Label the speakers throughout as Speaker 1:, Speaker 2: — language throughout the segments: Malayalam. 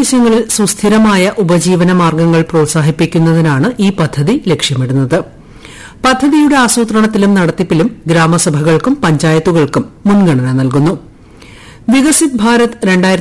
Speaker 1: ദേശങ്ങളിൽ സുസ്ഥിരമായ ഉപജീവന മാർഗ്ഗങ്ങൾ പ്രോത്സാഹിപ്പിക്കുന്നതിനാണ് ഈ പദ്ധതി ലക്ഷ്യമിടുന്നത് പദ്ധതിയുടെ ആസൂത്രണത്തിലും നടത്തിപ്പിലും ഗ്രാമസഭകൾക്കും പഞ്ചായത്തുകൾക്കും മുൻഗണന നൽകുന്നു വികസിത് ഭാരത്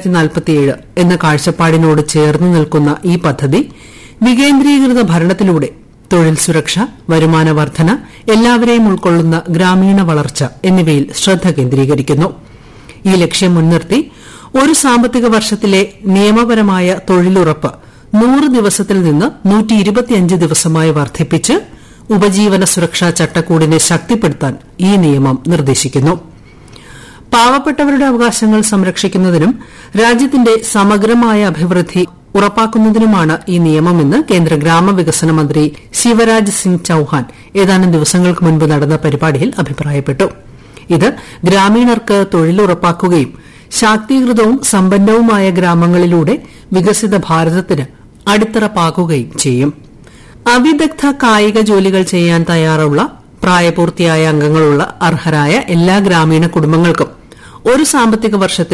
Speaker 1: എന്ന കാഴ്ചപ്പാടിനോട് ചേർന്ന് നിൽക്കുന്ന ഈ പദ്ധതി വികേന്ദ്രീകൃത ഭരണത്തിലൂടെ തൊഴിൽ സുരക്ഷ വരുമാന വർധന എല്ലാവരെയും ഉൾക്കൊള്ളുന്ന ഗ്രാമീണ വളർച്ച എന്നിവയിൽ ശ്രദ്ധ കേന്ദ്രീകരിക്കുന്നു ഈ ലക്ഷ്യം മുൻനിർത്തി ഒരു സാമ്പത്തിക വർഷത്തിലെ നിയമപരമായ തൊഴിലുറപ്പ് നൂറ് ദിവസത്തിൽ നിന്ന് ദിവസമായി വർദ്ധിപ്പിച്ച് ഉപജീവന സുരക്ഷാ ചട്ടക്കൂടിനെ ശക്തിപ്പെടുത്താൻ ഈ നിയമം നിർദ്ദേശിക്കുന്നു പാവപ്പെട്ടവരുടെ അവകാശങ്ങൾ സംരക്ഷിക്കുന്നതിനും രാജ്യത്തിന്റെ സമഗ്രമായ അഭിവൃദ്ധി ഉറപ്പാക്കുന്നതിനുമാണ് ഈ നിയമമെന്ന് കേന്ദ്ര ഗ്രാമവികസന മന്ത്രി ശിവരാജ് സിംഗ് ചൌഹാൻ ഏതാനും ദിവസങ്ങൾക്ക് മുൻപ് നടന്ന പരിപാടിയിൽ അഭിപ്രായപ്പെട്ടു ഇത് ഗ്രാമീണർക്ക് തൊഴിലുറപ്പാക്കുകയും ശാക്തീകൃതവും സമ്പന്നവുമായ ഗ്രാമങ്ങളിലൂടെ വികസിത ഭാരതത്തിന് അടിത്തറ പാകുകയും ചെയ്യും അവിദഗ്ധ കായിക ജോലികൾ ചെയ്യാൻ തയ്യാറുള്ള പ്രായപൂർത്തിയായ അംഗങ്ങളുള്ള അർഹരായ എല്ലാ ഗ്രാമീണ കുടുംബങ്ങൾക്കും ഒരു സാമ്പത്തിക വർഷത്തിൽ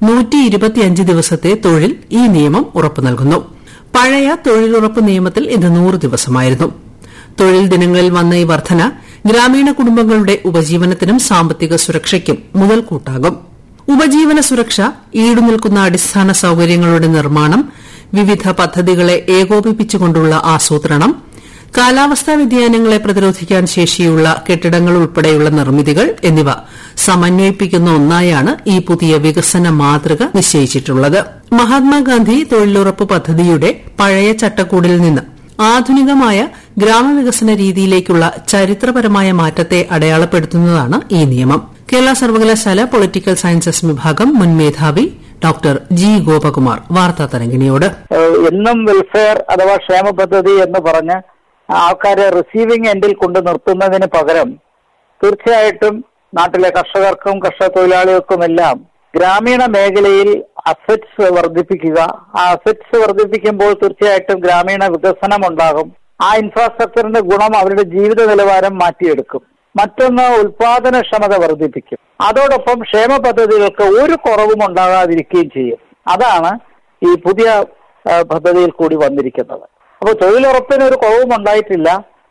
Speaker 1: ദിവസത്തെ തൊഴിൽ ഈ നിയമം ഉറപ്പു നൽകുന്നു പഴയ തൊഴിലുറപ്പ് നിയമത്തിൽ ഇത് നൂറ് ദിവസമായിരുന്നു തൊഴിൽ ദിനങ്ങളിൽ വന്ന ഈ വർധന ഗ്രാമീണ കുടുംബങ്ങളുടെ ഉപജീവനത്തിനും സാമ്പത്തിക സുരക്ഷയ്ക്കും മുതൽക്കൂട്ടാകും ഉപജീവന സുരക്ഷ ഈടുനിൽക്കുന്ന അടിസ്ഥാന സൌകര്യങ്ങളുടെ നിർമ്മാണം വിവിധ പദ്ധതികളെ ഏകോപിപ്പിച്ചുകൊണ്ടുള്ള ആസൂത്രണം കാലാവസ്ഥാ വ്യതിയാനങ്ങളെ പ്രതിരോധിക്കാൻ ശേഷിയുള്ള കെട്ടിടങ്ങൾ ഉൾപ്പെടെയുള്ള നിർമ്മിതികൾ എന്നിവ സമന്വയിപ്പിക്കുന്ന ഒന്നായാണ് ഈ പുതിയ വികസന മാതൃക നിശ്ചയിച്ചിട്ടുള്ളത് മഹാത്മാഗാന്ധി തൊഴിലുറപ്പ് പദ്ധതിയുടെ പഴയ ചട്ടക്കൂടിൽ നിന്ന് ആധുനികമായ ഗ്രാമവികസന രീതിയിലേക്കുള്ള ചരിത്രപരമായ മാറ്റത്തെ അടയാളപ്പെടുത്തുന്നതാണ് ഈ നിയമം കേരള സർവകലാശാല പൊളിറ്റിക്കൽ സയൻസസ് വിഭാഗം മുൻ മേധാവി ഡോക്ടർ ജി ഗോപകുമാർ വാർത്താ തരംഗിണിയോട്
Speaker 2: എന്നും വെൽഫെയർ അഥവാ ക്ഷേമ പദ്ധതി എന്ന് പറഞ്ഞ് ആൾക്കാരെ റിസീവിംഗ് എൻഡിൽ കൊണ്ട് നിർത്തുന്നതിന് പകരം തീർച്ചയായിട്ടും നാട്ടിലെ കർഷകർക്കും കർഷക തൊഴിലാളികൾക്കുമെല്ലാം ഗ്രാമീണ മേഖലയിൽ അസറ്റ്സ് വർദ്ധിപ്പിക്കുക ആ അസറ്റ്സ് വർദ്ധിപ്പിക്കുമ്പോൾ തീർച്ചയായിട്ടും ഗ്രാമീണ വികസനം ഉണ്ടാകും ആ ഇൻഫ്രാസ്ട്രക്ചറിന്റെ ഗുണം അവരുടെ ജീവിത നിലവാരം മാറ്റിയെടുക്കും മറ്റൊന്ന് ഉൽപാദനക്ഷമത വർദ്ധിപ്പിക്കും അതോടൊപ്പം ക്ഷേമ പദ്ധതികൾക്ക് ഒരു കുറവും ഉണ്ടാകാതിരിക്കുകയും ചെയ്യും അതാണ് ഈ പുതിയ പദ്ധതിയിൽ കൂടി വന്നിരിക്കുന്നത് അപ്പോൾ തൊഴിലുറപ്പിന് ഒരു കുറവും ഉണ്ടായിട്ടില്ല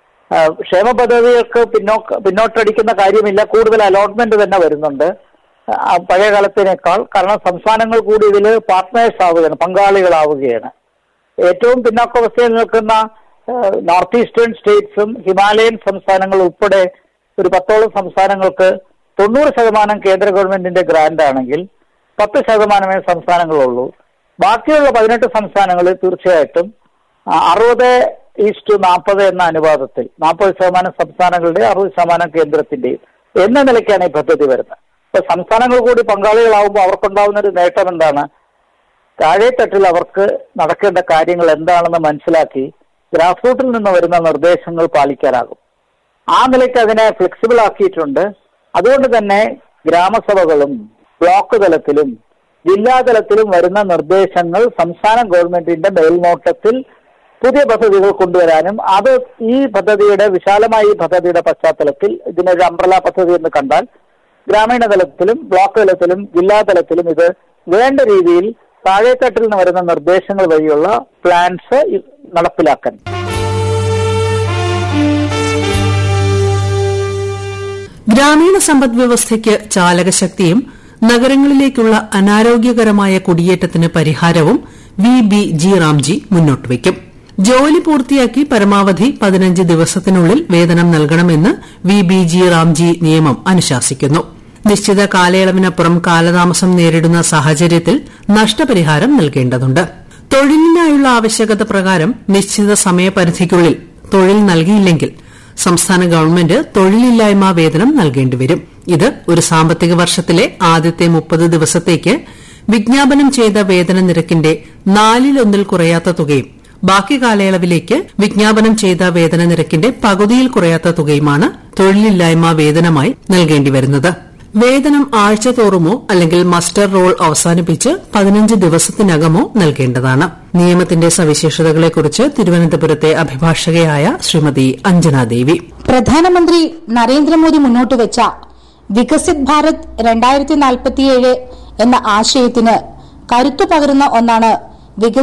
Speaker 2: ക്ഷേമ പദ്ധതികൾക്ക് പിന്നോക്ക പിന്നോട്ടടിക്കുന്ന കാര്യമില്ല കൂടുതൽ അലോട്ട്മെന്റ് തന്നെ വരുന്നുണ്ട് പഴയ കാലത്തിനേക്കാൾ കാരണം സംസ്ഥാനങ്ങൾ കൂടി ഇതിൽ പാർട്ട്നേഴ്സ് ആവുകയാണ് പങ്കാളികളാവുകയാണ് ഏറ്റവും പിന്നാക്കാവസ്ഥയിൽ നിൽക്കുന്ന നോർത്ത് ഈസ്റ്റേൺ സ്റ്റേറ്റ്സും ഹിമാലയൻ സംസ്ഥാനങ്ങൾ ഉൾപ്പെടെ ഒരു പത്തോളം സംസ്ഥാനങ്ങൾക്ക് തൊണ്ണൂറ് ശതമാനം കേന്ദ്ര ഗവൺമെന്റിന്റെ ഗ്രാന്റ് ആണെങ്കിൽ പത്ത് ശതമാനമേ സംസ്ഥാനങ്ങളുള്ളൂ ബാക്കിയുള്ള പതിനെട്ട് സംസ്ഥാനങ്ങളിൽ തീർച്ചയായിട്ടും അറുപത് ഈസ്റ്റ് നാൽപ്പത് എന്ന അനുപാതത്തിൽ നാൽപ്പത് ശതമാനം സംസ്ഥാനങ്ങളുടെ അറുപത് ശതമാനം കേന്ദ്രത്തിന്റെയും എന്ന നിലയ്ക്കാണ് ഈ പദ്ധതി വരുന്നത് ഇപ്പൊ സംസ്ഥാനങ്ങൾ കൂടി പങ്കാളികളാവുമ്പോൾ അവർക്കുണ്ടാവുന്ന ഒരു നേട്ടം എന്താണ് താഴെത്തട്ടിൽ അവർക്ക് നടക്കേണ്ട കാര്യങ്ങൾ എന്താണെന്ന് മനസ്സിലാക്കി ഗ്രാസ് റൂട്ടിൽ നിന്ന് വരുന്ന നിർദ്ദേശങ്ങൾ പാലിക്കാനാകും ആ നിലയ്ക്ക് അതിനെ ഫ്ലെക്സിബിൾ ആക്കിയിട്ടുണ്ട് അതുകൊണ്ട് തന്നെ ഗ്രാമസഭകളും ബ്ലോക്ക് തലത്തിലും ജില്ലാ തലത്തിലും വരുന്ന നിർദ്ദേശങ്ങൾ സംസ്ഥാന ഗവൺമെന്റിന്റെ മേൽനോട്ടത്തിൽ പുതിയ പദ്ധതികൾ കൊണ്ടുവരാനും അത് ഈ പദ്ധതിയുടെ വിശാലമായ ഈ പദ്ധതിയുടെ പശ്ചാത്തലത്തിൽ ഇതിനൊരു അംബ്രല പദ്ധതി എന്ന് കണ്ടാൽ ഗ്രാമീണ തലത്തിലും ബ്ലോക്ക് തലത്തിലും ജില്ലാ തലത്തിലും ഇത് വേണ്ട രീതിയിൽ താഴെത്തട്ടിൽ നിന്ന് വരുന്ന നിർദ്ദേശങ്ങൾ വഴിയുള്ള പ്ലാൻസ് നടപ്പിലാക്കാൻ
Speaker 1: ഗ്രാമീണ സമ്പദ് വ്യവസ്ഥയ്ക്ക് ചാലകശക്തിയും നഗരങ്ങളിലേക്കുള്ള അനാരോഗ്യകരമായ കുടിയേറ്റത്തിന് പരിഹാരവും വി ബി ജി റാംജി മുന്നോട്ട് വയ്ക്കും ജോലി പൂർത്തിയാക്കി പരമാവധി പതിനഞ്ച് ദിവസത്തിനുള്ളിൽ വേതനം നൽകണമെന്ന് വി ബി ജി റാംജി നിയമം അനുശാസിക്കുന്നു നിശ്ചിത കാലയളവിനപ്പുറം കാലതാമസം നേരിടുന്ന സാഹചര്യത്തിൽ നഷ്ടപരിഹാരം നൽകേണ്ടതുണ്ട് തൊഴിലിനായുള്ള ആവശ്യകത പ്രകാരം നിശ്ചിത സമയപരിധിക്കുള്ളിൽ തൊഴിൽ നൽകിയില്ലെങ്കിൽ സംസ്ഥാന ഗവൺമെന്റ് തൊഴിലില്ലായ്മ വേതനം നൽകേണ്ടിവരും ഇത് ഒരു സാമ്പത്തിക വർഷത്തിലെ ആദ്യത്തെ മുപ്പത് ദിവസത്തേക്ക് വിജ്ഞാപനം ചെയ്ത വേതന നിരക്കിന്റെ നാലിലൊന്നിൽ കുറയാത്ത തുകയും ബാക്കി കാലയളവിലേക്ക് വിജ്ഞാപനം ചെയ്ത വേതന നിരക്കിന്റെ പകുതിയിൽ കുറയാത്ത തുകയുമാണ് തൊഴിലില്ലായ്മ വേതനമായി നൽകേണ്ടിവരുന്നത് വേതനം ആഴ്ചതോറുമോ അല്ലെങ്കിൽ മസ്റ്റർ റോൾ അവസാനിപ്പിച്ച് പതിനഞ്ച് ദിവസത്തിനകമോ നൽകേണ്ടതാണ് നിയമത്തിന്റെ സവിശേഷതകളെക്കുറിച്ച് തിരുവനന്തപുരത്തെ അഭിഭാഷകയായ ശ്രീമതി അഞ്ജന ദേവി
Speaker 3: പ്രധാനമന്ത്രി നരേന്ദ്രമോദി മുന്നോട്ട് വെച്ച വികസിത് ഭാരത് രണ്ടായിരത്തി നാൽപ്പത്തിയേഴ് എന്ന ആശയത്തിന് കരുത്തു പകരുന്ന ഒന്നാണ്